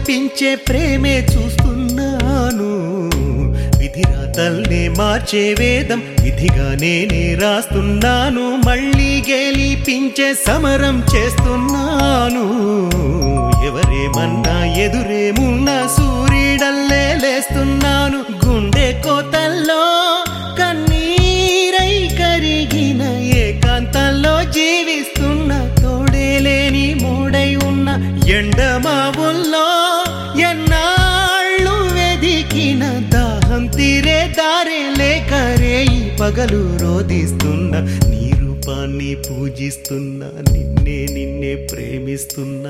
ఒప్పించే ప్రేమే చూస్తున్నాను విధిరాతల్నే మార్చే వేదం విధిగా నేనే రాస్తున్నాను మళ్ళీ గెలిపించే సమరం చేస్తున్నాను ఎవరేమన్నా ఎదురేమున్నా సూర్యుడల్లే లేస్తున్నాను గుండె కోతల్లో కన్నీరై కరిగిన ఏకాంతంలో జీవిస్తున్న తోడే లేని మూడై ఉన్న ఎండమావుల్లో ఎన్నాళ్ళు వెదికిన దాహం తీరే దారే లేకరే ఈ పగలు రోధిస్తున్న నీ రూపాన్ని పూజిస్తున్నా నిన్నే నిన్నే ప్రేమిస్తున్నా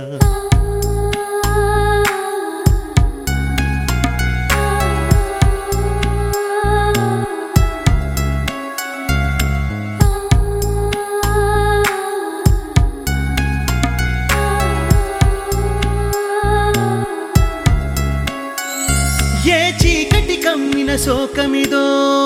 ఏ చీకటి కమ్మిన శోకమిదో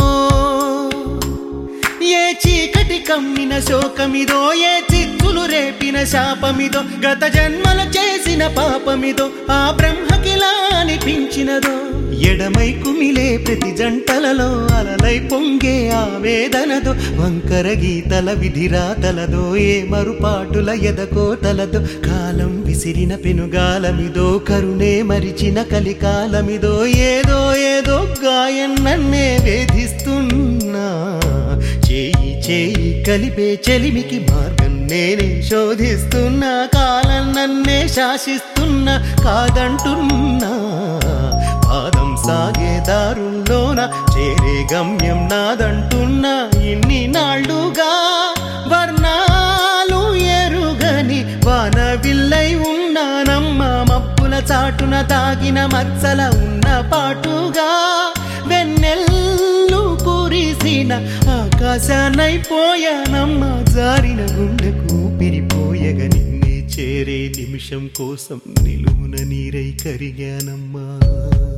ఏ చీకటి కమ్మిన శోకమిదో ఏ చిత్తులు రేపిన శాపమిదో గత జన్మల చేసిన పాపమిదో ఆ బ్రహ్మకిలా అనిపించినదో ఎడమై కుమిలే ప్రతి జంటలలో అలలై పొంగే ఆవేదనదో వంకర గీతల విధిరాతలదో ఏ మరుపాటుల ఎదకోతలదో కాలం విసిరిన పెనుగాలమిదో కరుణే మరిచిన కలికాలమిదో ఏదో ఏదో గాయం నన్నే వేధిస్తున్నా చేయి చేయి కలిపే చెలిమికి మార్గం నేనే శోధిస్తున్నా కాలం నన్నే శాసిస్తున్నా కాదంటున్నా పాదం సాగే దారుల్లోన చేరే గమ్యం నాదంటున్నా ఇన్ని నాళ్ళుగా వర్ణాలు ఎరుగని వాన విల్లై ఉన్నానమ్మ మబ్బుల చాటున తాగిన మచ్చల ఉన్న పాటుగా వెన్నెల్లు కురిసిన ఆకాశానైపోయానమ్మ జారిన గుండెకు పిరిపోయగ నిన్నే చేరే నిమిషం కోసం నిలువున నీరై కరిగానమ్మా